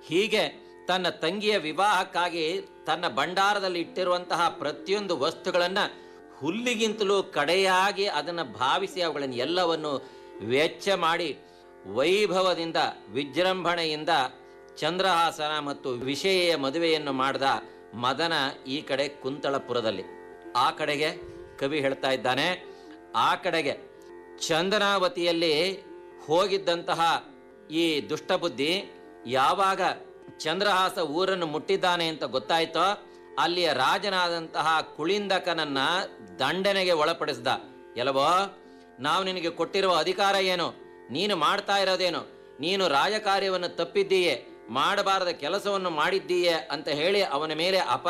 ಹೀಗೆ ತನ್ನ ತಂಗಿಯ ವಿವಾಹಕ್ಕಾಗಿ ತನ್ನ ಭಂಡಾರದಲ್ಲಿ ಇಟ್ಟಿರುವಂತಹ ಪ್ರತಿಯೊಂದು ವಸ್ತುಗಳನ್ನ ಹುಲ್ಲಿಗಿಂತಲೂ ಕಡೆಯಾಗಿ ಅದನ್ನು ಭಾವಿಸಿ ಅವುಗಳನ್ನು ಎಲ್ಲವನ್ನು ವೆಚ್ಚ ಮಾಡಿ ವೈಭವದಿಂದ ವಿಜೃಂಭಣೆಯಿಂದ ಚಂದ್ರಹಾಸನ ಮತ್ತು ವಿಷಯ ಮದುವೆಯನ್ನು ಮಾಡಿದ ಮದನ ಈ ಕಡೆ ಕುಂತಳಪುರದಲ್ಲಿ ಆ ಕಡೆಗೆ ಕವಿ ಹೇಳ್ತಾ ಇದ್ದಾನೆ ಆ ಕಡೆಗೆ ಚಂದನಾವತಿಯಲ್ಲಿ ಹೋಗಿದ್ದಂತಹ ಈ ದುಷ್ಟಬುದ್ಧಿ ಯಾವಾಗ ಚಂದ್ರಹಾಸ ಊರನ್ನು ಮುಟ್ಟಿದ್ದಾನೆ ಅಂತ ಗೊತ್ತಾಯ್ತೋ ಅಲ್ಲಿಯ ರಾಜನಾದಂತಹ ಕುಳಿಂದಕನನ್ನ ದಂಡನೆಗೆ ಒಳಪಡಿಸ್ದ ಎಲ್ಲವೋ ನಾವು ನಿನಗೆ ಕೊಟ್ಟಿರುವ ಅಧಿಕಾರ ಏನು ನೀನು ಮಾಡ್ತಾ ಇರೋದೇನು ನೀನು ರಾಜಕಾರ್ಯವನ್ನು ತಪ್ಪಿದ್ದೀಯೆ ಮಾಡಬಾರದ ಕೆಲಸವನ್ನು ಮಾಡಿದ್ದೀಯೆ ಅಂತ ಹೇಳಿ ಅವನ ಮೇಲೆ ಅಪ